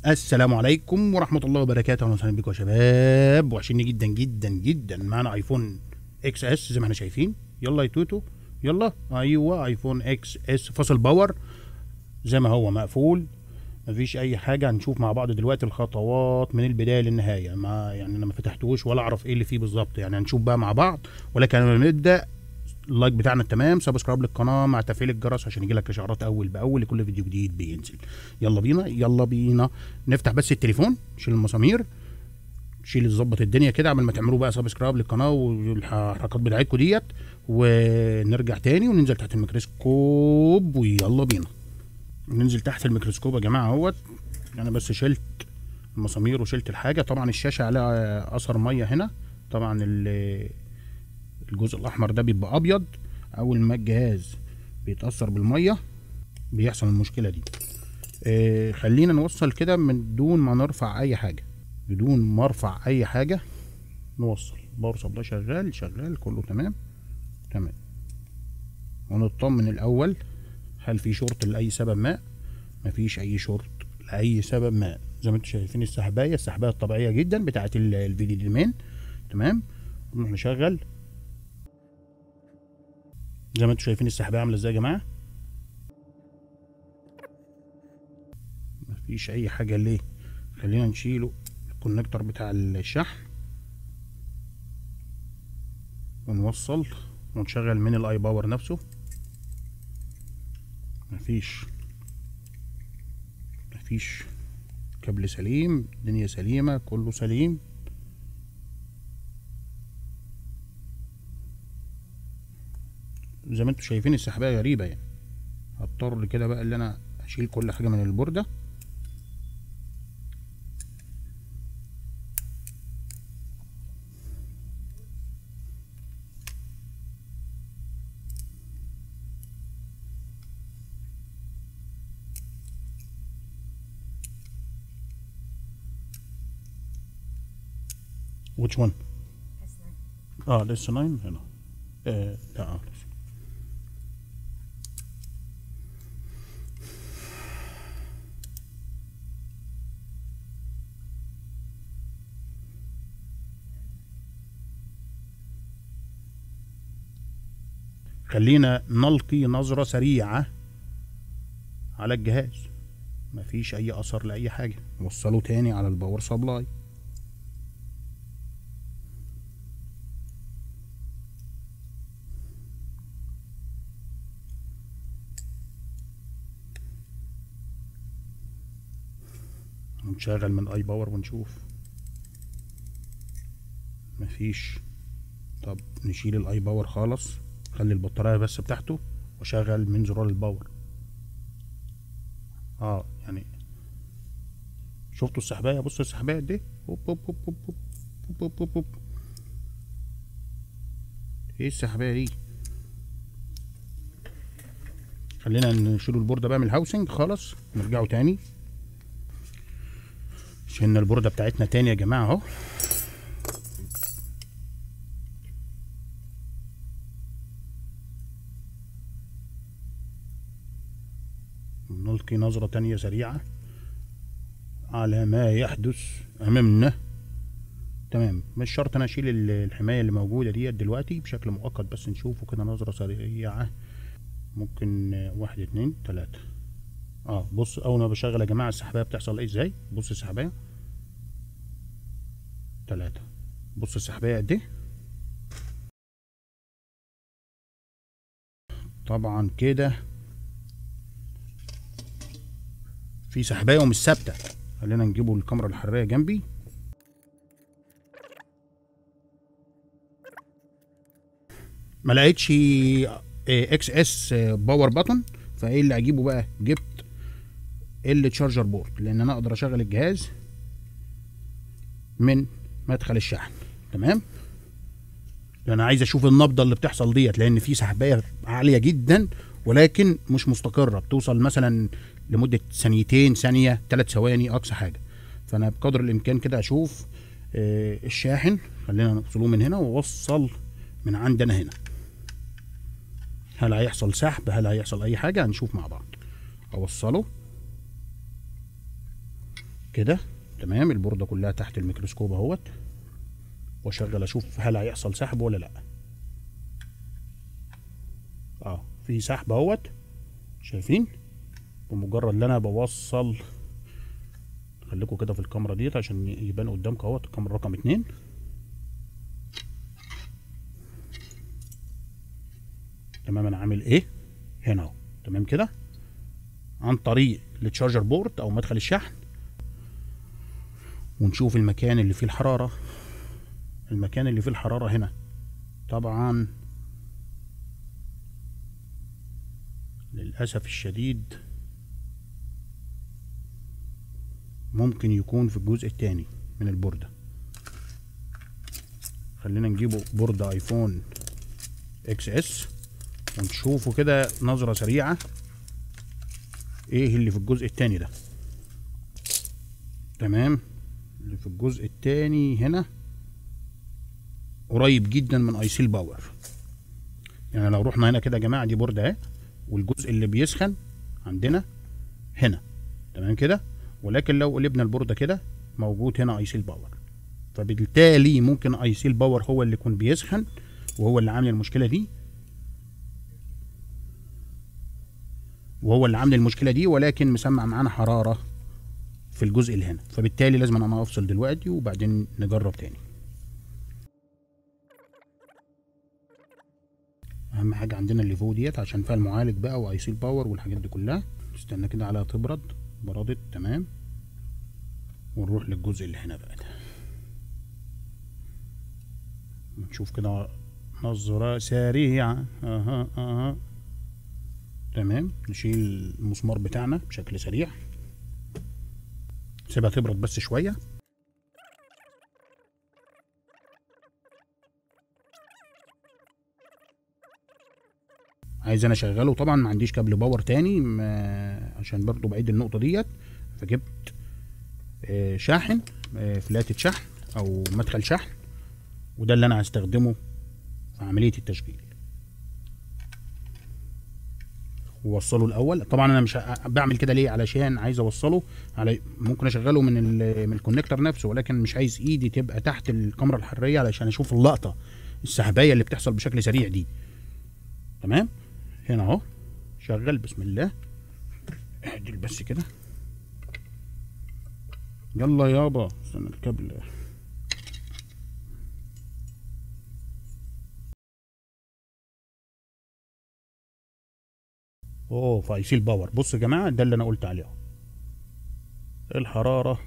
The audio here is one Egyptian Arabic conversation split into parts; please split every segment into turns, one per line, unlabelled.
السلام عليكم ورحمة الله وبركاته أهلا وسهلا بكم يا شباب وحشني جدا جدا جدا معانا ايفون اكس اس زي ما احنا شايفين يلا يا توتو يلا ايوه ايفون اكس اس فاصل باور زي ما هو مقفول مفيش اي حاجة هنشوف مع بعض دلوقتي الخطوات من البداية للنهاية ما يعني انا ما فتحتوش ولا اعرف ايه اللي فيه بالظبط يعني هنشوف بقى مع بعض ولكن قبل ما نبدأ اللايك بتاعنا تمام سبسكرايب للقناه مع تفعيل الجرس عشان يجيلك اشعارات اول باول لكل فيديو جديد بينزل يلا بينا يلا بينا نفتح بس التليفون نشيل المسامير شيل ظبط الدنيا كده قبل ما تعملوا بقى سبسكرايب للقناه والحركات بتاعتكم ديت ونرجع تاني وننزل تحت الميكروسكوب ويلا بينا ننزل تحت الميكروسكوب يا جماعه اهوت انا بس شلت المسامير وشلت الحاجه طبعا الشاشه عليها اثر ميه هنا طبعا ال- الجزء الاحمر ده بيبقى ابيض اول ما الجهاز بيتاثر بالميه بيحصل المشكله دي آه خلينا نوصل كده من دون ما نرفع اي حاجه بدون ما ارفع اي حاجه نوصل باور سبلاي شغال شغال كله تمام تمام ونطمن الاول هل في شورت لاي سبب ما مفيش اي شورت لاي سبب ما زي ما انتم شايفين السحبايه السحبايه الطبيعيه جدا بتاعت ال- الفيديو ديمان تمام نروح نشغل زي ما انتم شايفين السحبايه عامله ازاي يا جماعه مفيش اي حاجه ليه خلينا نشيله الكونكتور بتاع الشحن ونوصل ونشغل من الاي باور نفسه مفيش مفيش كابل سليم الدنيا سليمه كله سليم زي ما انتم شايفين السحبايه غريبه يعني هضطر كده بقى اللي انا اشيل كل حاجه من البورده which one اه لسه 9 هنا آه لا آه. لسه. خلينا نلقي نظرة سريعة على الجهاز مفيش أي أثر لأي حاجة وصله تاني على الباور سبلاي ونشغل من اي باور ونشوف مفيش طب نشيل الاي باور خالص خلي البطارية بس بتاعته وشغل من زرار الباور اه يعني شفتوا السحباية بصوا السحباية قد ايه هوب هوب هوب هوب هوب هوب هوب هوب هوب ايه السحباية دي خلينا نشيلوا البوردة بقى من الهاوسنج خالص نرجعوا تاني شلنا البوردة بتاعتنا تاني يا جماعة اهو نلقي نظرة تانية سريعة على ما يحدث أمامنا تمام مش شرط أنا أشيل ال- الحماية اللي موجودة ديت دلوقتي بشكل مؤقت بس نشوفه كده نظرة سريعة ممكن آه، واحد اتنين تلاتة اه بص أول ما بشغل يا جماعة السحباية بتحصل ايه ازاي بص السحباية تلاتة بص السحباية قد ايه طبعا كده في سحبايه ومش ثابته خلينا نجيبوا الكاميرا الحراريه جنبي ما لقيتش اكس اس باور بutton فايه اللي اجيبه بقى جبت ال تشارجر بورد لان انا اقدر اشغل الجهاز من مدخل الشحن تمام انا عايز اشوف النبضه اللي بتحصل ديت لان في سحبايه عاليه جدا ولكن مش مستقره بتوصل مثلا لمده ثانيتين ثانيه ثلاث ثواني اقصى حاجه فانا بقدر الامكان كده اشوف آه، الشاحن خلينا نفصلوه من هنا واوصل من عندنا هنا هل هيحصل سحب هل هيحصل اي حاجه هنشوف مع بعض اوصله كده تمام البورده كلها تحت الميكروسكوب اهوت واشغل اشوف هل هيحصل سحب ولا لا اه في سحب اهوت شايفين بمجرد ان انا بوصل خليكم كده في الكاميرا ديت عشان يبان قدامكم اهوت الكاميرا رقم اتنين تمام انا عامل ايه هنا اهو تمام كده عن طريق التشارجر بورد او مدخل الشحن ونشوف المكان اللي فيه الحرارة المكان اللي فيه الحرارة هنا طبعا للأسف الشديد ممكن يكون في الجزء الثاني من البوردة خلينا نجيبه بوردة ايفون اكس اس ونشوفه كده نظرة سريعة ايه اللي في الجزء الثاني ده تمام اللي في الجزء الثاني هنا قريب جدا من اي سي الباور يعني لو رحنا هنا كده يا جماعه دي بورده اهي والجزء اللي بيسخن عندنا هنا تمام كده ولكن لو قلبنا البورده كده موجود هنا اي سي الباور فبالتالي ممكن اي سي الباور هو اللي يكون بيسخن وهو اللي عامل المشكله دي وهو اللي عامل المشكله دي ولكن مسمع معانا حراره في الجزء اللي هنا فبالتالي لازم انا افصل دلوقتي وبعدين نجرب تاني اهم حاجه عندنا اللي فوق ديت عشان فيها المعالج بقى واي سي الباور والحاجات دي كلها استنى كده عليها تبرد بردت تمام ونروح للجزء اللي هنا بقى ده نشوف كده نظرة سريعة اها اها تمام نشيل المسمار بتاعنا بشكل سريع سيبها تبرد بس شوية عايز انا اشغله طبعا ما عنديش كابل باور تاني ما عشان برضو بعيد النقطة ديت فجبت آه، شاحن آه، فلاتة شحن او مدخل شحن وده اللي انا هستخدمه في عملية التشغيل ووصله الاول طبعا انا مش ه- بعمل كده ليه علشان عايز اوصله على ممكن اشغله من ال- من الكونكتور نفسه ولكن مش عايز ايدي تبقى تحت الكاميرا الحراريه علشان اشوف اللقطه السحبايه اللي بتحصل بشكل سريع دي تمام هنا اهو شغل بسم الله اعدل بس كده يلا يابا استنى الكابل اوه فايسي الباور بص يا جماعه ده اللي انا قلت عليه اهو. الحراره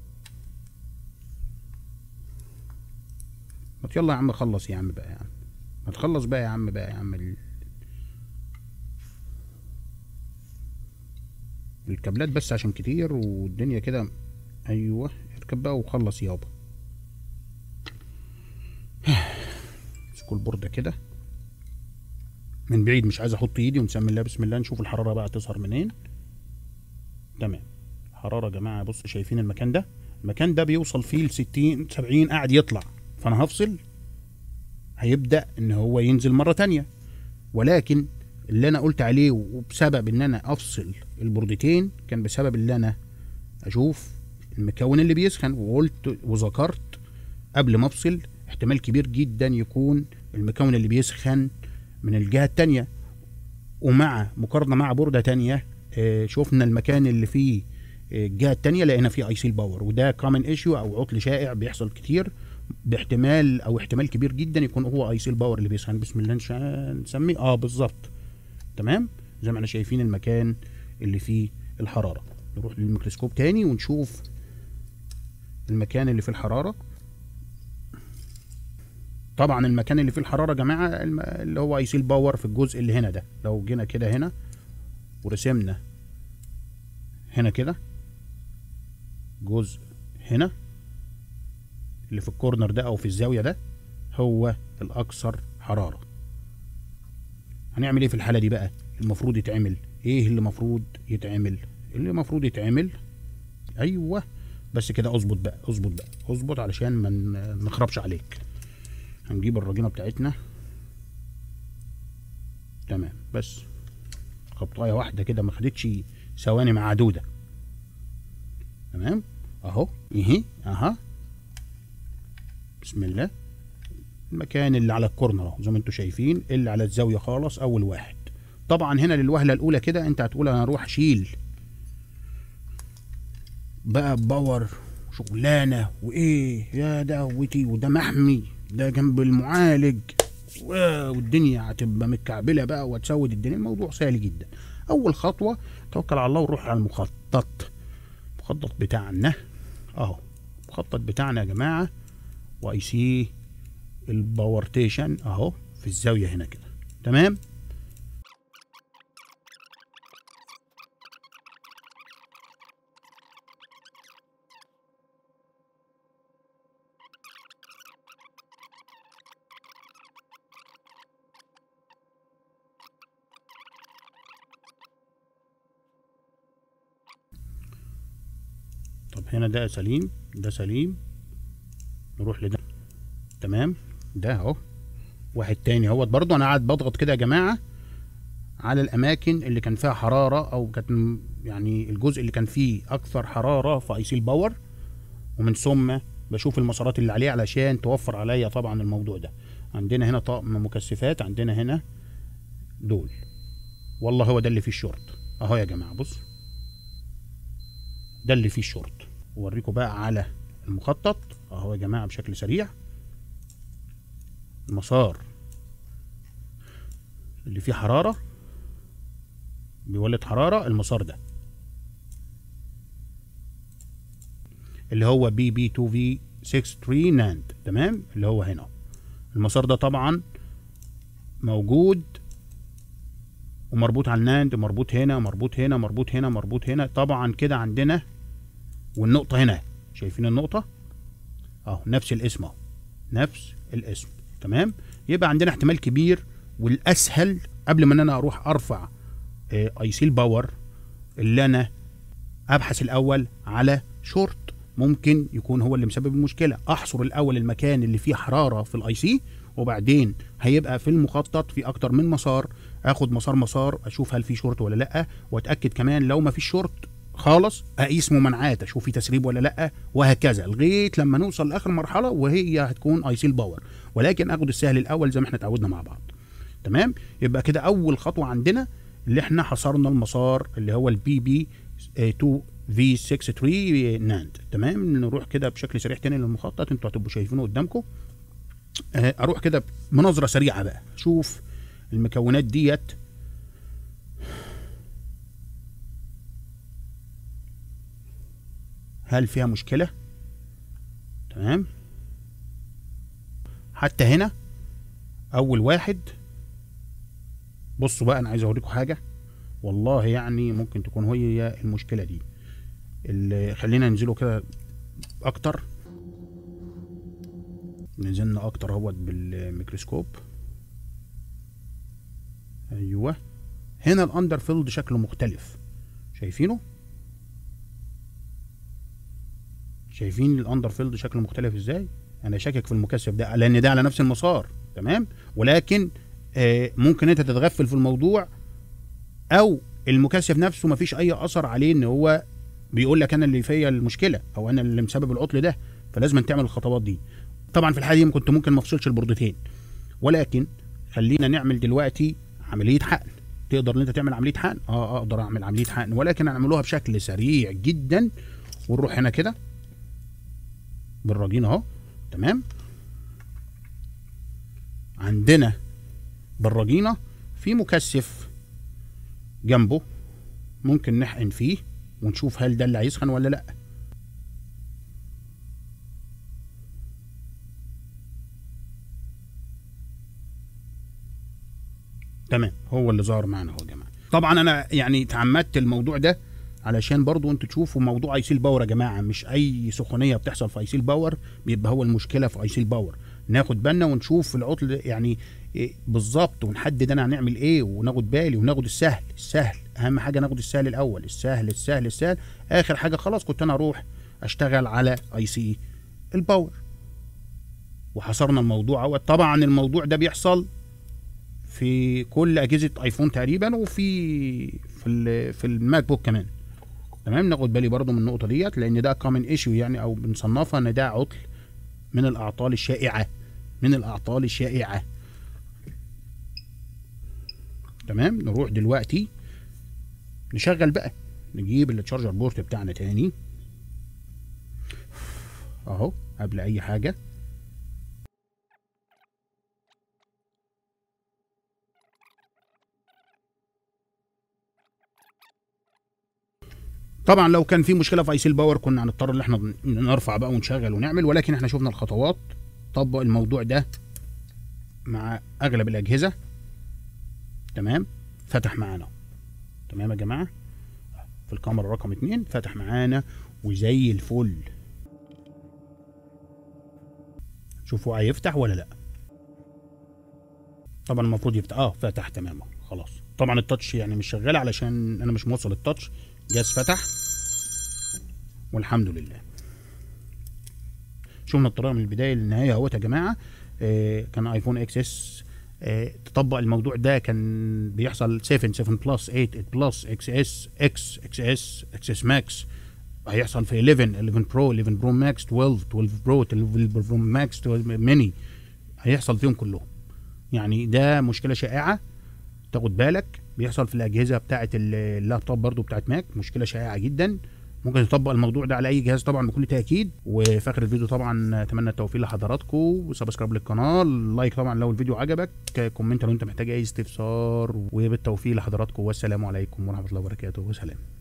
ما يلا يا عم خلص يا عم بقى يا عم ما تخلص بقى يا عم بقى يا عم ال... الكابلات بس عشان كتير والدنيا كده ايوه اركب بقى وخلص يابا امسكوا البورده كده من بعيد مش عايز احط ايدي ونسمي الله بسم الله نشوف الحراره بقى تظهر منين تمام الحراره يا جماعه بص شايفين المكان ده المكان ده بيوصل فيه ل 60 70 قاعد يطلع فانا هفصل هيبدا ان هو ينزل مره تانية ولكن اللي انا قلت عليه وبسبب ان انا افصل البوردتين كان بسبب اللي انا اشوف المكون اللي بيسخن وقلت وذكرت قبل ما افصل احتمال كبير جدا يكون المكون اللي بيسخن من الجهة التانية ومع مقارنة مع بوردة تانية آه، شفنا المكان اللي فيه آه، الجهة التانية لقينا فيه اي سي الباور وده كومن ايشيو او عطل شائع بيحصل كتير باحتمال او احتمال كبير جدا يكون هو اي سي الباور اللي بيسخن بسم الله نشا- نسميه اه بالظبط تمام زي ما احنا شايفين المكان اللي فيه الحرارة نروح للميكروسكوب تاني ونشوف المكان اللي فيه الحرارة طبعا المكان اللي فيه الحراره يا جماعه الم- اللي هو اي سي الباور في الجزء اللي هنا ده لو جينا كده هنا ورسمنا هنا كده جزء هنا اللي في الكورنر ده او في الزاويه ده هو الاكثر حراره هنعمل ايه في الحاله دي بقى المفروض يتعمل ايه اللي المفروض يتعمل اللي المفروض يتعمل ايوه بس كده اظبط بقى اظبط بقى اظبط علشان ما ن- نخربش عليك هنجيب الراجينه بتاعتنا تمام بس خبطايه واحده كده ما خدتش ثواني معدوده تمام اهو اهي اها بسم الله المكان اللي على الكورنر اهو زي ما انتم شايفين اللي على الزاويه خالص اول واحد طبعا هنا للوهله الاولى كده انت هتقول انا اروح اشيل بقى باور شغلانه وايه يا دوتي وده محمي ده جنب المعالج والدنيا هتبقى متكعبله بقى وتسود الدنيا الموضوع سهل جدا اول خطوه توكل على الله وروح على المخطط المخطط بتاعنا اهو المخطط بتاعنا يا جماعه واي سي الباورتيشن اهو في الزاويه هنا كده تمام طب هنا ده سليم ده سليم نروح لده تمام ده اهو واحد تاني اهوت برضو انا قاعد بضغط كده يا جماعه على الاماكن اللي كان فيها حراره او كانت م- يعني الجزء اللي كان فيه اكثر حراره في اي سي الباور ومن ثم بشوف المسارات اللي عليه علشان توفر عليا طبعا الموضوع ده عندنا هنا طقم مكثفات عندنا هنا دول والله هو ده اللي فيه الشورت اهو يا جماعه بص ده اللي فيه الشورت اوريكم بقى على المخطط اهو يا جماعه بشكل سريع المسار اللي فيه حراره بيولد حراره المسار ده اللي هو بي بي 2 في 63 ناند تمام اللي هو هنا المسار ده طبعا موجود ومربوط على الناند مربوط هنا مربوط هنا مربوط هنا مربوط هنا طبعا كده عندنا والنقطة هنا شايفين النقطة اهو نفس الاسم اهو نفس الاسم تمام يبقى عندنا احتمال كبير والاسهل قبل ما ان انا اروح ارفع اي سي الباور اللي انا ابحث الاول على شورت ممكن يكون هو اللي مسبب المشكله احصر الاول المكان اللي فيه حراره في الاي سي وبعدين هيبقى في المخطط في اكتر من مسار اخد مسار مسار اشوف هل في شورت ولا لا واتاكد كمان لو ما فيش شورت خالص اقيس ممانعات اشوف في تسريب ولا لا وهكذا لغايه لما نوصل لاخر مرحله وهي هتكون اي سي الباور ولكن اخد السهل الاول زي ما احنا اتعودنا مع بعض تمام يبقى كده اول خطوه عندنا اللي احنا حصرنا المسار اللي هو البي بي 2 في 63 ناند تمام نروح كده بشكل سريع تاني للمخطط انتوا هتبقوا شايفينه قدامكم آه، اروح كده بنظره سريعه بقى شوف المكونات ديت هل فيها مشكله تمام حتى هنا اول واحد بصوا بقى انا عايز اوريكم حاجه والله يعني ممكن تكون هي المشكله دي اللي خلينا ننزله كده اكتر نزلنا اكتر اهوت بالميكروسكوب ايوه هنا الاندر فيلد شكله مختلف شايفينه شايفين الاندر فيلد شكله مختلف ازاي انا شاكك في المكثف ده لان ده على نفس المسار تمام ولكن آه ممكن انت تتغفل في الموضوع او المكثف نفسه مفيش اي اثر عليه ان هو بيقول لك انا اللي فيا المشكله او انا اللي مسبب العطل ده فلازم تعمل الخطوات دي طبعا في الحاله دي كنت ممكن ما افصلش البوردتين ولكن خلينا نعمل دلوقتي عمليه حقن تقدر ان انت تعمل عمليه حقن اه اقدر اعمل عمليه حقن ولكن هنعملوها بشكل سريع جدا ونروح هنا كده بالراجين اهو تمام عندنا بالراجينه في مكثف جنبه ممكن نحقن فيه ونشوف هل ده اللي هيسخن ولا لا تمام هو اللي ظهر معانا اهو يا جماعه طبعا انا يعني تعمدت الموضوع ده علشان برضو انتوا تشوفوا موضوع اي سي الباور يا جماعه مش اي سخونيه بتحصل في اي سي الباور بيبقى هو المشكله في اي سي الباور ناخد بالنا ونشوف العطل يعني إيه بالظبط ونحدد انا هنعمل ايه وناخد بالي وناخد السهل السهل اهم حاجه ناخد السهل الاول السهل السهل السهل اخر حاجه خلاص كنت انا اروح اشتغل على اي سي الباور وحصرنا الموضوع اهوت طبعا الموضوع ده بيحصل في كل اجهزه ايفون تقريبا وفي في ال- في الماك بوك كمان تمام ناخد بالي برضو من النقطه ديت لان ده كومن ايشو يعني او بنصنفها ان ده عطل من الاعطال الشائعه من الاعطال الشائعه تمام نروح دلوقتي نشغل بقى نجيب التشارجر بورت بتاعنا تاني اهو قبل اي حاجه طبعا لو كان في مشكله في اي سي الباور كنا هنضطر ان احنا نرفع بقى ونشغل ونعمل ولكن احنا شفنا الخطوات طبق الموضوع ده مع اغلب الاجهزه تمام فتح معانا تمام يا جماعه في الكاميرا رقم اتنين فتح معانا وزي الفل شوفوا هيفتح ولا لا طبعا المفروض يفتح اه فتح تمام أهو، خلاص طبعا التاتش يعني مش شغال علشان انا مش موصل التاتش جاز فتح والحمد لله شفنا الطريقه من البدايه للنهايه اهوت يا جماعه آه كان ايفون اكس اس آه تطبق الموضوع ده كان بيحصل 7 7 بلس 8 8 بلس اكس اس اكس اكس اس اكس اس ماكس هيحصل في 11 11 برو 11 برو ماكس 12 12 برو 12 برو ماكس 12 ميني هيحصل فيهم كلهم يعني ده مشكله شائعه تاخد بالك بيحصل في الاجهزه بتاعه ال- اللابتوب برضو بتاعه ماك مشكله شائعه جدا ممكن تطبق الموضوع ده على اي جهاز طبعا بكل تاكيد وفي اخر الفيديو طبعا اتمنى التوفيق لحضراتكم وسبسكرايب للقناه لايك طبعا لو الفيديو عجبك كومنت لو انت محتاج اي استفسار وبالتوفيق لحضراتكم والسلام عليكم ورحمه الله وبركاته وسلام